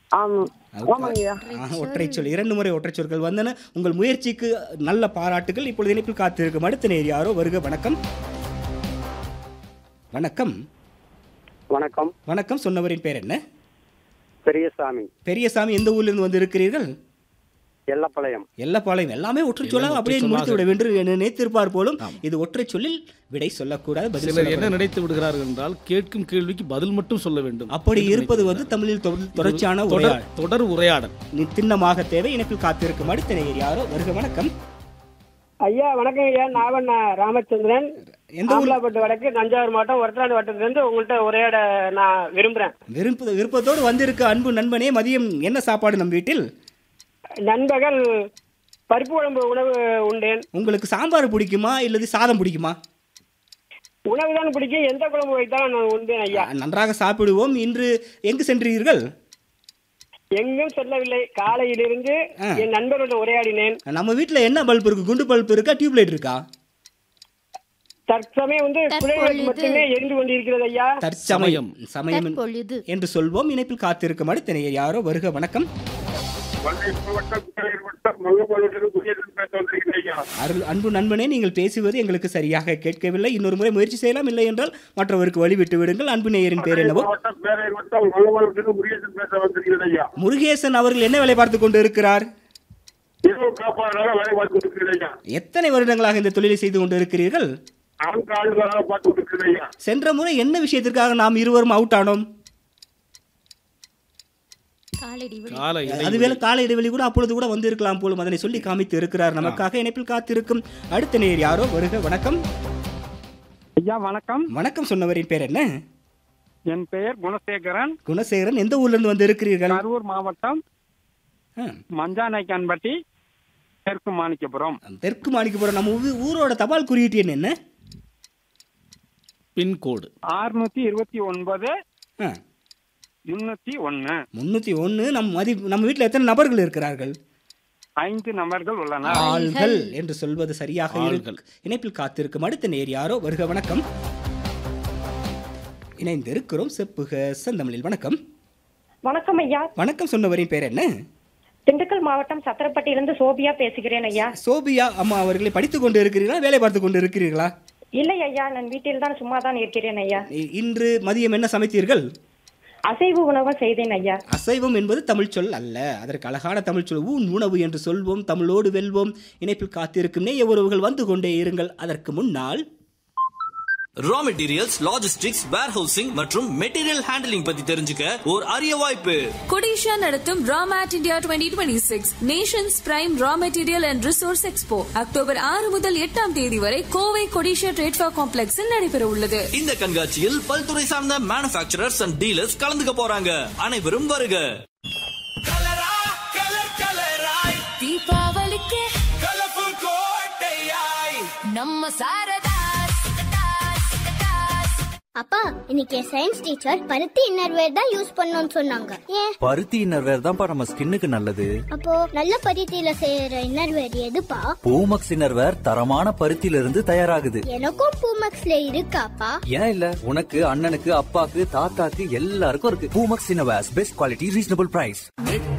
ஆம் ஆமாங்கய்யா ஆ, ஒற்றைச் சொல் இரண்டு முறை ஒற்றைச் சொற்கள் வந்தன உங்கள் முயற்சிக்கு நல்ல பாராட்டுகள் இப்பொழுது இணைப்பில் காத்திருக்கும் அடுத்த நேர் யாரோ வருக வணக்கம் வணக்கம் வணக்கம் வணக்கம் சொன்னவரின் பேர் என்ன பெரியசாமி பெரியசாமி எந்த ஊர்லேருந்து வந்து இருக்கிறீர்கள் எல்லப்பாளையம் எல்லாப்பாளையம் எல்லாமே ஒற்றைச் சொல்லாக அப்படியே முடித்து விட வேண்டும் என்று நினைத்திருப்பார் போலும் இது ஒற்றைச் சொல்லில் விடை சொல்லக்கூடாது பதில் சிலர் சொல்லக்கூடாது. என்ன நினைத்து விடுகிறார்கள் என்றால் கேட்கும் கேள்விக்கு பதில் மட்டும் சொல்ல வேண்டும் அப்படி இருப்பது வந்து தமிழில் தொட- தொடர்ச்சியான தொடர் உரையாடல் தொடர் உரையாடல் நீ திண்ணமாக தேவை இணைப்பில் காத்திருக்கும் அடுத்த நேயர் யாரோ வருக வணக்கம் ஐயா வணக்கம் ஐயா நான் ராமச்சந்திரன் எந்த ஊர் ஆம்பலாப்பட்டு வடக்கு தஞ்சாவூர் மாவட்டம் ஒரட்டாண்டு வட்டத்திலிருந்து உங்கள்கிட்ட உரையாட நான் விரும்புறேன் விருப்ப விருப்பத்தோடு வந்திருக்க அன்பு நண்பனே மதியம் என்ன சாப்பாடு நம் வீட்டில் நண்பகல் பருப்பு குழம்பு உணவு உண்டேன் உங்களுக்கு சாம்பார் பிடிக்குமா இல்லது சாதம் பிடிக்குமா உணவு தான் பிடிக்கும் எந்த குழம்பு வைத்தாலும் நான் உண்டேன் ஐயா நன்றாக சாப்பிடுவோம் இன்று எங்கு சென்றீர்கள் எங்கும் செல்லவில்லை காலையிலிருந்து ஆ. என் நண்பருடன் உரையாடினேன் நம்ம வீட்டில் என்ன பல்ப் இருக்கு குண்டு பல்ப் இருக்கா டியூப்லைட் இருக்கா தற்சமயம் வந்து குழைகள் மட்டுமே எரிந்து கொண்டிருக்கிறது ஐயா தற்சமயம் சமயம் தற்பொழுது என்று சொல்வோம் இணைப்பில் காத்திருக்கும் அடுத்த நேயர் யாரோ வருக வணக்கம் அருள் அன்பு நண்பனே நீங்கள் பேசுவது எங்களுக்கு சரியாக கேட்கவில்லை இன்னொரு முறை முயற்சி செய்யலாம் இல்லை என்றால் மற்றவருக்கு வழிவிட்டு விடுங்கள் அன்பு நேயரின் பேர் என்னவோ முருகேசன் அவர்கள் என்ன வேலை பார்த்து கொண்டு இருக்கிறார் எத்தனை வருடங்களாக இந்த தொழிலை செய்து கொண்டு இருக்கிறீர்கள் சென்ற முறை என்ன விஷயத்திற்காக நாம் இருவரும் அவுட் ஆனோம் காலடி விழி. கால இடைவெளி. அதுவேளை கால இடைவெளி கூட அப்பொழுது கூட வந்திருக்கலாம் போலும் அதனை சொல்லி காமித்து இருக்கிறார் நமக்காக இணைப்பில் காத்திருக்கும் அடுத்த நேர் யாரோ வருக வணக்கம் ஐயா வணக்கம் வணக்கம் சொன்னவரின் பேர் என்ன என் பெயர் குணசேகரன் குணசேகரன் எந்த ஊர்ல இருந்து வந்து இருக்கிறீர்கள் கரூர் மாவட்டம் ஆ, மஞ்சானைக்கான்பட்டி தெற்கு மாணிக்கபுரம் தெற்கு மாணிக்கபுரம் நம்ம ஊ- ஊரோட தபால் குறியீட்டு எண் என்ன பின்கோடு ஆறுநூத்தி இருபத்தி ஒன்பது ஆ, முன்னூத்தி ஒன்னு முன்னூத்தி ஒண்ணு நம் மதி நம்ம வீட்டில் எத்தனை நபர்கள் இருக்கிறார்கள் ஐந்து நபர்கள் உள்ளனர் ஆள்கள் என்று சொல்வது சரியாக ஆள்கள். இருக்கு இணைப்பில் காத்திருக்கும் அடுத்த நேர் யாரோ வருக வணக்கம் இணைந்திருக்கிறோம் செப்புக செந்தமிழில் வணக்கம் வணக்கம் ஐயா வணக்கம் சொன்னவரின் பேர் என்ன திண்டுக்கல் மாவட்டம் சத்திரப்பட்டியிலிருந்து சோபியா பேசுகிறேன் ஐயா சோபியா அம்மா அவர்களை படித்துக் கொண்டு இருக்கிறீர்களா வேலை பார்த்து கொண்டு இருக்கிறீர்களா இல்லை ஐயா நான் வீட்டில் தான் சும்மா தான் இருக்கிறேன் ஐயா இ- இன்று மதியம் என்ன சமைத்தீர்கள் அசைவு உணவு செய்தேன் ஐயா அசைவம் என்பது தமிழ் சொல் அல்ல அதற்கு அழகான தமிழ் சொல் ஊன் உணவு என்று சொல்வோம் தமிழோடு வெல்வோம் இணைப்பில் காத்திருக்கும் நேய உறவுகள் வந்து கொண்டே இருங்கள் அதற்கு முன்னால் ரா மெட்டீரியல்ஸ் லாஜிஸ்டிக்ஸ் வேர்ஹவுசிங் மற்றும் மெட்டீரியல் ஹேண்டலிங் பத்தி தெரிஞ்சுக்க ஒரு அரிய வாய்ப்பு கொடிஷா நடத்தும் Ramet India twenty twenty six nations prime raw material and resource expo October ஆறு முதல் எட்டாம் தேதி வரை கோவை கொடிஷா ட்ரேட்ஃபா காம்ப்ளெக்ஸில் நடைபெற உள்ளது இந்த கண்காட்சியில் பல்துறை சார்ந்த மேனுஃபேக்சரர்ஸ் அண்ட் டீலர்ஸ் கலந்துக்க போறாங்க அனைவரும் வருக தீபாவளிக்கு நம்ம சாரதாஸ் அப்பா இன்னைக்கு சயின்ஸ் டீச்சர் பருத்தி இன்னர்வேர் தான் யூஸ் பண்ணணும்னு சொன்னாங்க ஏன் பருத்தி இன்னர்வேர் தான்ப்பா நம்ம ஸ்கின்னுக்கு நல்லது அப்போ நல்ல பருத்தியில செய்யற இன்னர்வேர் எதுப்பா பூமக்ஸ் இன்னர்வேர் தரமான பருத்தியில இருந்து தயாராகுது எனக்கும் பூமக்ஸ்ல இருக்காப்பா ஏன் இல்ல உனக்கு அண்ணனுக்கு அப்பாக்கு தாத்தாக்கு எல்லாருக்கும் இருக்கு Poomex innerwears best quality reasonable price